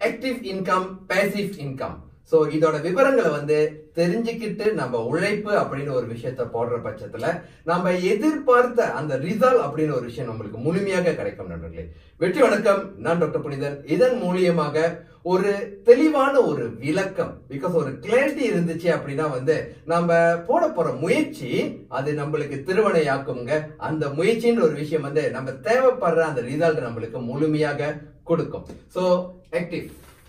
active income passive income so இதோட விவரங்களை வந்து தெரிஞ்சுக்கிட்டு நம்ம உழைப்பு அப்படின்னு ஒரு விஷயத்த போடுற பட்சத்துல நம்ம எதிர்பார்த்த அந்த ரிசல்ட் அப்படின்னு ஒரு விஷயம் நம்மளுக்கு முழுமையாக கிடைக்கும் நண்பர்களே வெற்றி வணக்கம் நான் டாக்டர் புனிதன் இதன் மூலியமாக ஒரு தெளிவான ஒரு விளக்கம் பிகாஸ் ஒரு கிளாரிட்டி இருந்துச்சு அப்படின்னா வந்து நம்ம போட போற முயற்சி அது நம்மளுக்கு திருவனையாக்குங்க அந்த முயற்சின்ற ஒரு விஷயம் வந்து நம்ம தேவைப்படுற அந்த ரிசல்ட் நம்மளுக்கு முழுமையாக கொடுக்கும் சோ ஆக்டிவ்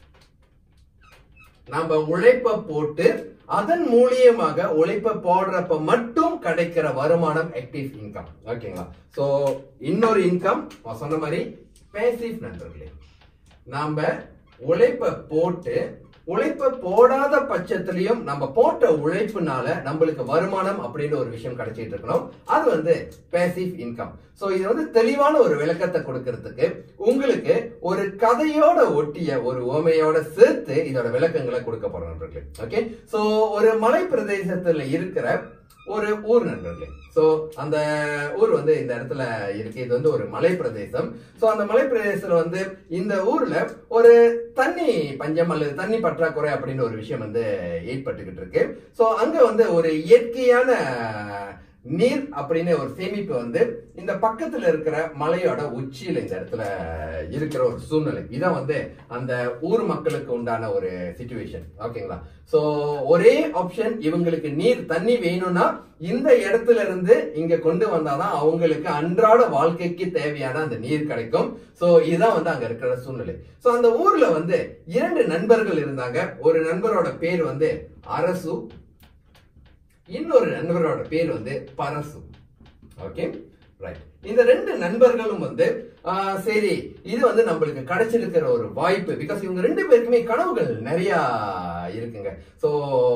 நம்ம உழைப்ப போட்டு அதன் மூலியமாக உழைப்ப போடுறப்ப மட்டும் கிடைக்கிற வருமானம் ஆக்டிவ் இன்கம் ஓகேங்களா சோ இன்னொரு இன்கம் சொன்ன மாதிரி பேசிவ் நண்பர்களே நாம உழைப்ப போட்டு உழைப்ப போடாத பட்சத்திலையும் நம்ம போட்ட உழைப்புனால நம்மளுக்கு வருமானம் அப்படின்னு ஒரு விஷயம் கிடைச்சிட்டு இருக்கணும் அது வந்து பேசிவ் இன்கம் சோ இது வந்து தெளிவான ஒரு விளக்கத்தை கொடுக்கறதுக்கு உங்களுக்கு ஒரு கதையோட ஒட்டிய ஒரு ஓமையோட சேர்த்து இதோட விளக்கங்களை கொடுக்க போறோம் நண்பர்களே ஓகே சோ ஒரு மலை பிரதேசத்துல இருக்கிற ஒரு ஊர் நண்பர்களே சோ அந்த ஊர் வந்து இந்த இடத்துல இருக்கு இது வந்து ஒரு மலை பிரதேசம் சோ அந்த மலை பிரதேசத்துல வந்து இந்த ஊர்ல ஒரு தண்ணி பஞ்சம் அல்லது தண்ணி பற்றாக்குறை அப்படின்னு ஒரு விஷயம் வந்து ஏற்பட்டுக்கிட்டு இருக்கு சோ அங்க வந்து ஒரு இயற்கையான நீர் அப்படின்னு ஒரு சேமிப்பு வந்து இந்த பக்கத்துல இருக்கிற மலையோட உச்சியில இந்த இடத்துல இருக்கிற ஒரு சூழ்நிலை இதான் வந்து அந்த ஊர் மக்களுக்கு உண்டான ஒரு சுச்சுவேஷன் ஓகேங்களா சோ ஒரே ஆப்ஷன் இவங்களுக்கு நீர் தண்ணி வேணும்னா இந்த இடத்துல இருந்து இங்க கொண்டு வந்தாதான் அவங்களுக்கு அன்றாட வாழ்க்கைக்கு தேவையான அந்த நீர் கிடைக்கும் சோ இதுதான் வந்து அங்க இருக்கிற சூழ்நிலை சோ அந்த ஊர்ல வந்து இரண்டு நண்பர்கள் இருந்தாங்க ஒரு நண்பரோட பேர் வந்து அரசு இன்னொரு நண்பரோட பேர் வந்து பரசு ஓகே ரைட் இந்த ரெண்டு நண்பர்களும் வந்து ஆஹ், சரி இது வந்து நம்மளுக்கு கிடைச்சிருக்கிற ஒரு வாய்ப்பு பிகாஸ் இவங்க ரெண்டு பேருக்குமே கனவுகள் நிறைய இருக்குங்க சோ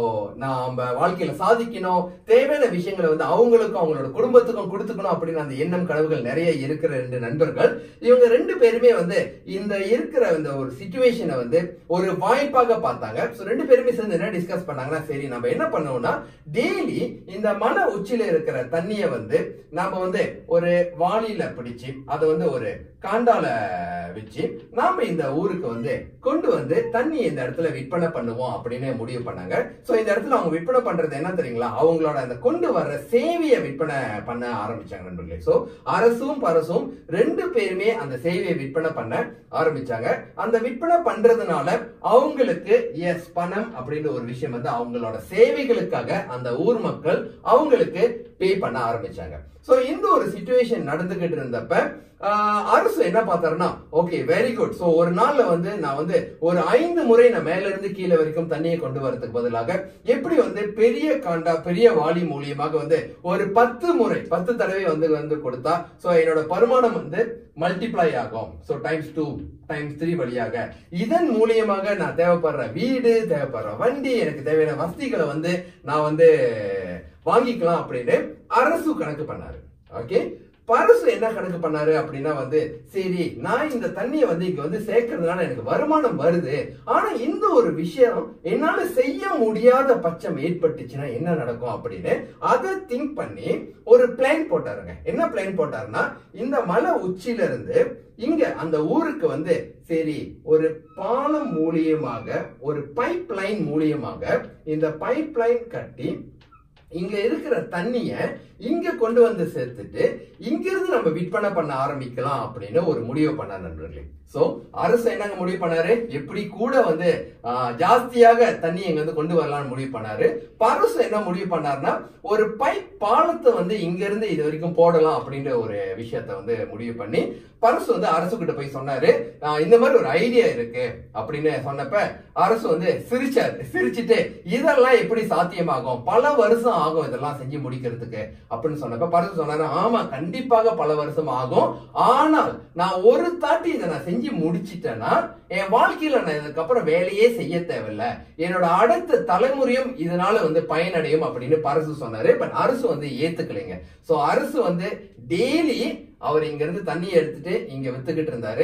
நாம வாழ்க்கையில சாதிக்கணும் தேவையான விஷயங்களை வந்து அவங்களுக்கும் அவங்களோட குடும்பத்துக்கும் கொடுத்துக்கணும் அப்படின்னு அந்த எண்ணம் கனவுகள் நிறைய இருக்கிற ரெண்டு நண்பர்கள் இவங்க ரெண்டு பேருமே வந்து இந்த இருக்கிற இந்த ஒரு சுச்சுவேஷனை வந்து ஒரு வாய்ப்பாக பார்த்தாங்க சோ ரெண்டு பேருமே சேர்ந்து என்ன டிஸ்கஸ் பண்ணாங்கன்னா சரி நம்ம என்ன பண்ணுவோம்னா டெய்லி இந்த மலை உச்சியில இருக்கிற தண்ணிய வந்து நாம வந்து ஒரு வாளியில பிடிச்சு அதை வந்து ஒரு காண்டால வச்சு நாம இந்த ஊருக்கு வந்து கொண்டு வந்து தண்ணி இந்த இடத்துல விற்பனை பண்ணுவோம் அப்படின்னு முடிவு பண்ணாங்க சோ இந்த இடத்துல அவங்க விற்பனை பண்றது என்ன தெரியுங்களா அவங்களோட அந்த கொண்டு வர்ற சேவையை விற்பனை பண்ண ஆரம்பிச்சாங்க நண்பர்களே சோ அரசும் பரசும் ரெண்டு பேருமே அந்த சேவையை விற்பனை பண்ண ஆரம்பிச்சாங்க அந்த விற்பனை பண்றதுனால அவங்களுக்கு எஸ் பணம் அப்படின்ற ஒரு விஷயம் வந்து அவங்களோட சேவைகளுக்காக அந்த ஊர் மக்கள் அவங்களுக்கு பே பண்ண ஆரம்பிச்சாங்க சோ இந்த ஒரு சுச்சுவேஷன் நடந்துகிட்டு இருந்தப்ப ஆஹ், அரசு என்ன பார்த்தாருன்னா ஓகே வெரி குட் சோ ஒரு நாள்ல வந்து நான் வந்து ஒரு ஐந்து முறை நான் மேல இருந்து கீழே வரைக்கும் தண்ணியை கொண்டு வரதுக்கு பதிலாக எப்படி வந்து பெரிய காண்டா பெரிய வாளி மூலியமாக வந்து ஒரு பத்து முறை பத்து தடவை வந்து வந்து கொடுத்தா சோ என்னோட வருமானம் வந்து மல்டிப்ளை ஆகும் so times two times three வழியாக இதன் மூலியமாக நான் தேவைப்படுற வீடு தேவைப்படுற வண்டி எனக்கு தேவையான வசதிகளை வந்து நான் வந்து வாங்கிக்கலாம் அப்படின்னு அரசு கணக்கு பண்ணாரு ஓகே பரசு என்ன கணக்கு பண்ணாரு அப்படின்னா வந்து சரி நான் இந்த தண்ணியை வந்து இங்க வந்து சேர்க்கறதுனால எனக்கு வருமானம் வருது ஆனா இந்த ஒரு விஷயம் என்னால செய்ய முடியாத பட்சம் ஏற்பட்டுச்சுன்னா என்ன நடக்கும் அப்படின்னு அதை திங்க் பண்ணி ஒரு பிளான் போட்டாருங்க என்ன பிளான் போட்டாருன்னா இந்த மலை உச்சியில இருந்து இங்க அந்த ஊருக்கு வந்து சரி ஒரு பாலம் மூலியமாக ஒரு பைப் லைன் மூலியமாக இந்த பைப் லைன் கட்டி இங்க இருக்கிற தண்ணிய இங்க கொண்டு வந்து சேர்த்துட்டு இங்க இருந்து நம்ம விற்பனை பண்ண ஆரம்பிக்கலாம் அப்படின்னு ஒரு முடிவு பண்ணார் நண்பர்களே சோ அரசு என்னங்க முடிவு பண்ணாரு எப்படி கூட வந்து ஆஹ், ஜாஸ்தியாக தண்ணி இங்க வந்து கொண்டு வரலாம்னு முடிவு பண்ணாரு பரசு என்ன முடிவு பண்ணாருன்னா ஒரு பைப் பாலத்தை வந்து இங்க இருந்து இது வரைக்கும் போடலாம் அப்படின்ற ஒரு விஷயத்த வந்து முடிவு பண்ணி பரசு வந்து அரசு கிட்ட போய் சொன்னாரு ஆஹ், இந்த மாதிரி ஒரு ஐடியா இருக்கு அப்படின்னு சொன்னப்ப அரசு வந்து சிரிச்சாரு சிரிச்சிட்டு இதெல்லாம் எப்படி சாத்தியமாகும் பல வருஷம் ஆகும் இதெல்லாம் செஞ்சு முடிக்கிறதுக்கு அப்படின்னு சொன்னப்ப பரசு சொன்னாரு ஆமா கண்டிப்பாக பல வருஷம் ஆகும் ஆனால் நான் ஒரு தாட்டி இதை நான் செஞ்சு முடிச்சிட்டேன்னா என் வாழ்க்கையில நான் இதுக்கப்புறம் வேலையே செய்ய தேவையில்ல என்னோட அடுத்த தலைமுறையும் இதனால வந்து பயனடையும் அப்படின்னு பரசு சொன்னாரு பட் அரசு வந்து ஏத்துக்கலைங்க சோ அரசு வந்து டெய்லி அவர் இங்க இருந்து தண்ணி எடுத்துட்டு இங்க வித்துக்கிட்டு இருந்தாரு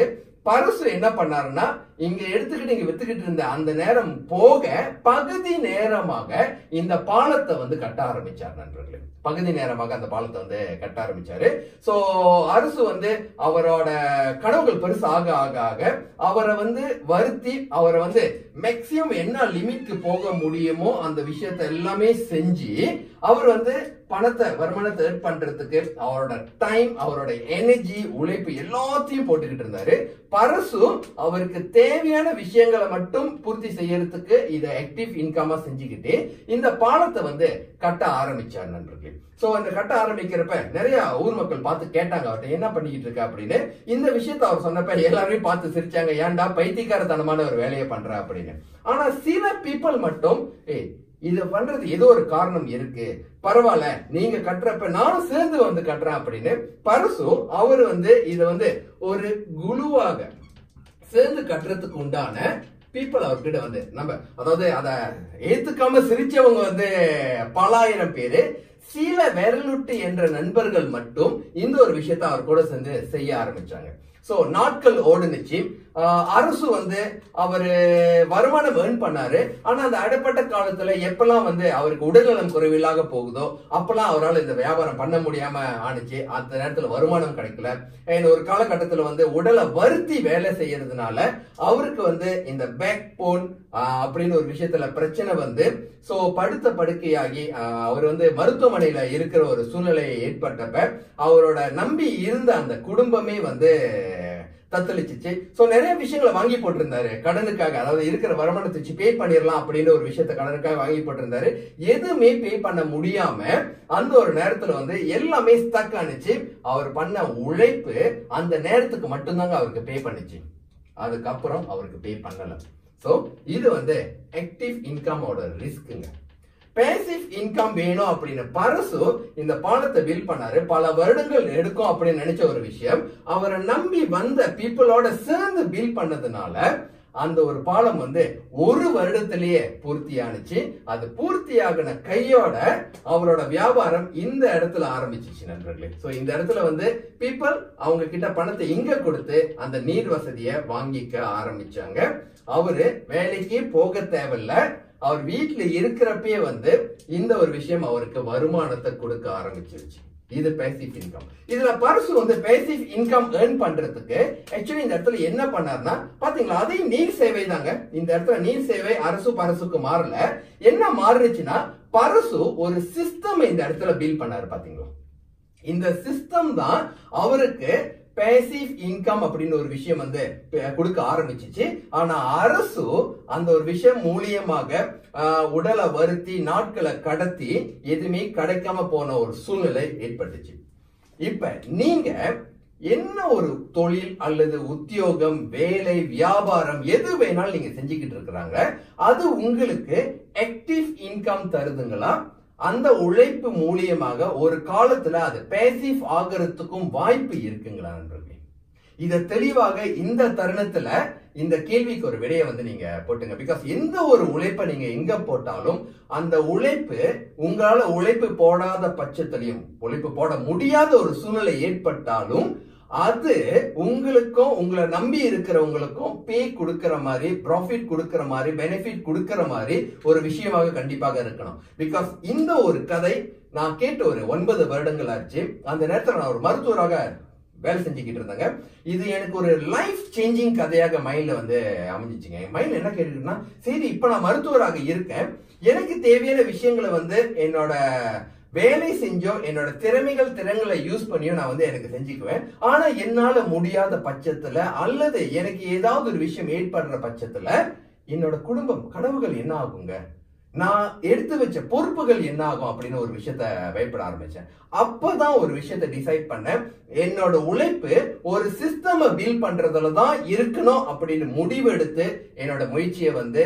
பரசு என்ன பண்ணாருன்னா இங்க எடுத்துக்கிட்டு இங்க வித்துக்கிட்டு இருந்த அந்த நேரம் போக பகுதி நேரமாக இந்த பாலத்தை வந்து கட்ட ஆரம்பிச்சார் நண்பர்களே பகுதி நேரமாக அந்த பாலத்தை வந்து கட்ட ஆரம்பிச்சாரு சோ அரசு வந்து அவரோட கனவுகள் பெருசு ஆக ஆக ஆக அவரை வந்து வருத்தி அவரை வந்து மேக்சிமம் என்ன லிமிட்க்கு போக முடியுமோ அந்த விஷயத்தை எல்லாமே செஞ்சு அவர் வந்து பணத்தை வருமானத்தை ஏர்ன் பண்றதுக்கு அவரோட டைம் அவரோட எனர்ஜி உழைப்பு எல்லாத்தையும் போட்டுக்கிட்டு இருந்தாரு பரசு அவருக்கு தேவையான விஷயங்களை மட்டும் பூர்த்தி செய்யறதுக்கு இதை ஆக்டிவ் இன்கமா செஞ்சுக்கிட்டு இந்த பாலத்தை வந்து கட்ட ஆரம்பிச்சார் நண்பர்களே சோ அந்த கட்ட ஆரம்பிக்கிறப்ப நிறைய ஊர் மக்கள் பார்த்து கேட்டாங்க அவர்கிட்ட என்ன பண்ணிக்கிட்டு இருக்க அப்படின்னு இந்த விஷயத்த அவர் சொன்னப்ப எல்லாருமே பார்த்து சிரிச்சாங்க ஏன்டா பைத்தியக்காரத்தனமான ஒரு வேலையை பண்ற அப்படின்னு ஆனா சில பீப்புள் மட்டும் ஏய் இத பண்றது ஏதோ ஒரு காரணம் இருக்கு பரவாயில்ல நீங்க கட்டுறப்ப நானும் சேர்ந்து வந்து கட்டுறேன் அப்படின்னு பரசு அவர் வந்து இத வந்து ஒரு குழுவாக சேர்ந்து கட்டுறதுக்கு உண்டான பீப்புள் அவர்கிட்ட வந்து நம்ம அதாவது அத ஏத்துக்காம சிரிச்சவங்க வந்து பலாயிரம் பேரு சில விரலுட்டு என்ற நண்பர்கள் மட்டும் இந்த ஒரு விஷயத்தை அவர் கூட சேர்ந்து செய்ய ஆரம்பிச்சாங்க சோ நாட்கள் ஓடுனுச்சு ஆஹ் அரசு வந்து அவரு வருமானம் ஏர்ன் பண்ணாரு ஆனா அந்த அடைப்பட்ட காலத்துல எப்பெல்லாம் வந்து அவருக்கு உடல்நலம் குறைவில்லாக போகுதோ அப்பெல்லாம் அவரால் இந்த வியாபாரம் பண்ண முடியாம ஆணுச்சு அந்த நேரத்துல வருமானம் கிடைக்கல And ஒரு காலகட்டத்துல வந்து உடலை வருத்தி வேலை செய்யறதுனால அவருக்கு வந்து இந்த பேக் போன் அப்படின்னு ஒரு விஷயத்துல பிரச்சனை வந்து சோ படுத்த படுக்கையாகி ஆஹ் அவர் வந்து மருத்துவமனையில இருக்கிற ஒரு சூழ்நிலை ஏற்பட்டப்ப அவரோட நம்பி இருந்த அந்த குடும்பமே வந்து தத்தளிச்சிச்சு சோ நிறைய விஷயங்களை வாங்கி போட்டிருந்தாரு கடனுக்காக அதாவது இருக்கிற வருமானத்தை வச்சு பே பண்ணிடலாம் அப்படின்னு ஒரு விஷயத்த கடனுக்காக வாங்கி போட்டிருந்தாரு எதுவுமே பே பண்ண முடியாம அந்த ஒரு நேரத்துல வந்து எல்லாமே ஸ்டக் ஆனிச்சு அவர் பண்ண உழைப்பு அந்த நேரத்துக்கு மட்டும்தாங்க அவருக்கு பே பண்ணுச்சு அதுக்கப்புறம் அவருக்கு பே பண்ணல சோ இது வந்து ஆக்டிவ் இன்கமோட ரிஸ்க்குங்க பேசிவ் இன்கம் வேணும் அப்படின்னு பரசு இந்த பாலத்தை பில் பண்ணாரு பல வருடங்கள் எடுக்கும் அப்படின்னு நினைச்ச ஒரு விஷயம் அவரை நம்பி வந்த பீப்புளோட சேர்ந்து பில் பண்ணதுனால அந்த ஒரு பாலம் வந்து ஒரு வருடத்திலேயே பூர்த்தியானுச்சு அது பூர்த்தியாகின கையோட அவரோட வியாபாரம் இந்த இடத்துல ஆரம்பிச்சிச்சு நண்பர்களே சோ இந்த இடத்துல வந்து பீப்புள் அவங்க கிட்ட பணத்தை இங்க கொடுத்து அந்த நீர் வசதியை வாங்கிக்க ஆரம்பிச்சாங்க அவரு வேலைக்கு போக தேவையில்ல அவர் வீட்டுல இருக்கிறப்பயே வந்து இந்த ஒரு விஷயம் அவருக்கு வருமானத்தை கொடுக்க ஆரம்பிச்சிருச்சு இது பேசிவ் இன்கம் இதுல பர்சு வந்து பேசிவ் இன்கம் ஏர்ன் பண்றதுக்கு ஆக்சுவலி இந்த இடத்துல என்ன பண்ணாருன்னா பாத்தீங்களா அதே நீர் சேவை தாங்க இந்த இடத்துல நீர் சேவை அரசு பரசுக்கு மாறல என்ன மாறுச்சுன்னா பரசு ஒரு சிஸ்டம் இந்த இடத்துல பில் பண்ணாரு பாத்தீங்களா இந்த சிஸ்டம் தான் அவருக்கு பேசிவ் இன்கம் அப்படின்னு ஒரு விஷயம் வந்து ப- கொடுக்க ஆரம்பிச்சிச்சு ஆனா அரசு அந்த ஒரு விஷயம் மூலியமாக ஆஹ், உடலை வருத்தி நாட்களை கடத்தி எதுவுமே கிடைக்காம போன ஒரு சூழ்நிலை ஏற்பட்டுச்சு இப்ப நீங்க என்ன ஒரு தொழில் அல்லது உத்தியோகம் வேலை வியாபாரம் எது வேணாலும் நீங்க செஞ்சுக்கிட்டு இருக்கிறாங்க அது உங்களுக்கு ஆக்டிவ் இன்கம் தருதுங்களா அந்த உழைப்பு மூலியமாக ஒரு காலத்துல அது பேசிவ் ஆகிறதுக்கும் வாய்ப்பு இருக்குங்களா நண்பர்களே இத தெளிவாக இந்த தருணத்துல இந்த கேள்விக்கு ஒரு விடையை வந்து நீங்க போட்டுங்க பிகாஸ் எந்த ஒரு உழைப்பை நீங்க எங்க போட்டாலும் அந்த உழைப்பு உங்களால உழைப்பு போடாத பட்சத்திலையும் உழைப்பு போட முடியாத ஒரு சூழ்நிலை ஏற்பட்டாலும் அது உங்களுக்கும் உங்களை நம்பி இருக்கிறவங்களுக்கும் பே கொடுக்கிற மாதிரி ப்ராஃபிட் கொடுக்கிற மாதிரி பெனிஃபிட் கொடுக்கிற மாதிரி ஒரு விஷயமாக கண்டிப்பாக இருக்கணும் பிகாஸ் இந்த ஒரு கதை நான் கேட்டு ஒரு ஒன்பது வருடங்கள் ஆச்சு அந்த நேரத்துல நான் ஒரு மருத்துவராக வேலை செஞ்சுக்கிட்டு இருந்தேங்க இது எனக்கு ஒரு லைஃப் சேஞ்சிங் கதையாக மைண்ட்ல வந்து அமைஞ்சிச்சுங்க என் மைண்ட்ல என்ன கேட்டுக்கிட்டுனா சரி இப்ப நான் மருத்துவராக இருக்கேன் எனக்கு தேவையான விஷயங்களை வந்து என்னோட வேலை செஞ்சோ என்னோட திறமைகள் திறன்களை யூஸ் பண்ணியோ நான் வந்து எனக்கு செஞ்சுக்குவேன் ஆனா என்னால முடியாத பட்சத்துல அல்லது எனக்கு ஏதாவது ஒரு விஷயம் ஏற்படுற பட்சத்துல என்னோட குடும்பம் கனவுகள் என்ன ஆகுங்க நான் எடுத்து வச்ச பொறுப்புகள் என்ன ஆகும் அப்படின்னு ஒரு விஷயத்த பயப்பட ஆரம்பிச்சேன் அப்பதான் ஒரு விஷயத்த டிசைட் பண்ணேன் என்னோட உழைப்பு ஒரு சிஸ்டம பில் பண்றதுல தான் இருக்கணும் அப்படின்னு முடிவெடுத்து என்னோட முயற்சியை வந்து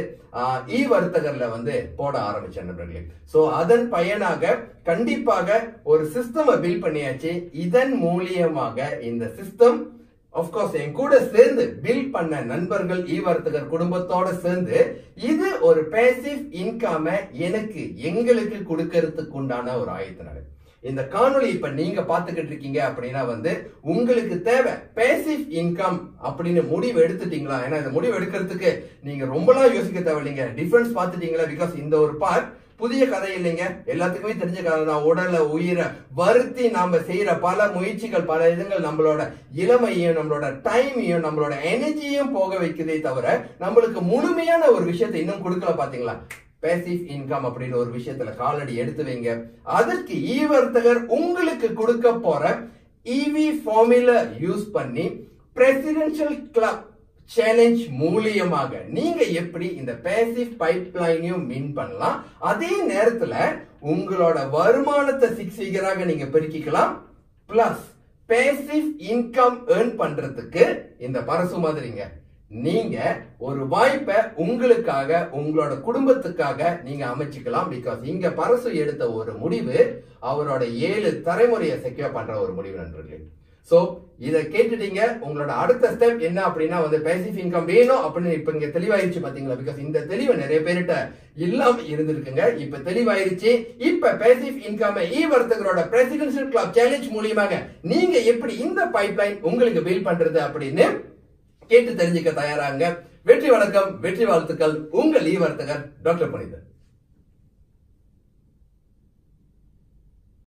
இ வர்த்தகர்ல வந்து போட ஆரம்பிச்சேன் நண்பர்களே சோ அதன் பயனாக கண்டிப்பாக ஒரு சிஸ்டம பில் பண்ணியாச்சு இதன் மூலியமாக இந்த சிஸ்டம் கோர்ஸ் என் கூட சேர்ந்து பில் பண்ண நண்பர்கள் ஈ வர்த்தகர் குடும்பத்தோட சேர்ந்து இது ஒரு பேசிவ் இன்காம எனக்கு எங்களுக்கு கொடுக்கறதுக்கு உண்டான ஒரு ஆயத்தினால இந்த காணொளி இப்ப நீங்க பாத்துக்கிட்டு இருக்கீங்க அப்படின்னா வந்து உங்களுக்கு தேவை பேசிவ் இன்கம் அப்படின்னு முடிவு எடுத்துட்டீங்களா ஏன்னா இந்த முடிவு எடுக்கிறதுக்கு நீங்க ரொம்பலாம் யோசிக்க தேவையில்லைங்க டிஃபரன்ஸ் பாத்துட்டீங்களா பிகாஸ் இந்த ஒரு பார்ட் புதிய கதை இல்லைங்க எல்லாத்துக்குமே தெரிஞ்ச கதை தான் உடலை உயிரை வருத்தி நாம செய்யற பல முயற்சிகள் பல இதுங்கள் நம்மளோட இளமையும் நம்மளோட டைமையும் நம்மளோட எனர்ஜியும் போக வைக்குதே தவிர நம்மளுக்கு முழுமையான ஒரு விஷயத்தை இன்னும் கொடுக்கல பாத்தீங்களா பேசிவ் இன்கம் அப்படின்னு ஒரு விஷயத்துல காலடி எடுத்து வைங்க அதற்கு ஈவர்த்தகர் உங்களுக்கு கொடுக்க போற இவி ஃபார்முலா யூஸ் பண்ணி பிரசிடென்ஷியல் கிளப் சேலஞ்ச் மூலியமாக நீங்க எப்படி இந்த பேசிவ் பைப்லைனையும் மின் பண்ணலாம் அதே நேரத்துல உங்களோட வருமானத்தை சிக்ஸ் ஃபிகராக நீங்க பெருக்கிக்கலாம் பிளஸ் பேசிவ் இன்கம் ஏர்ன் பண்றதுக்கு இந்த பரசு மாதிரிங்க நீங்க ஒரு வாய்ப்பை உங்களுக்காக உங்களோட குடும்பத்துக்காக நீங்க அமைச்சுக்கலாம் பிகாஸ் இங்க பரசு எடுத்த ஒரு முடிவு அவரோட ஏழு தலைமுறையை செக்யூர் பண்ற ஒரு முடிவு நண்பர்களே சோ இத கேட்டுட்டீங்க உங்களோட அடுத்த ஸ்டெப் என்ன அப்படின்னா வந்து பேசிவ் இன்கம் வேணும் அப்படின்னு இப்ப இங்க தெளிவாயிருச்சு பாத்தீங்களா பிகாஸ் இந்த தெளிவு நிறைய பேர்கிட்ட இல்லாம இருந்திருக்குங்க இப்ப தெளிவாயிருச்சு இப்ப பேசிவ் இன்கம் இ வர்த்தகரோட பிரசிடென்சியல் கிளப் சேலஞ்ச் மூலியமாக நீங்க எப்படி இந்த பைப்லைன் உங்களுக்கு பில் பண்றது அப்படின்னு கேட்டு தெரிஞ்சுக்க தயாராங்க வெற்றி வணக்கம் வெற்றி வாழ்த்துக்கள் உங்கள் ஈ வர்த்தகர் டாக்டர் புனிதர்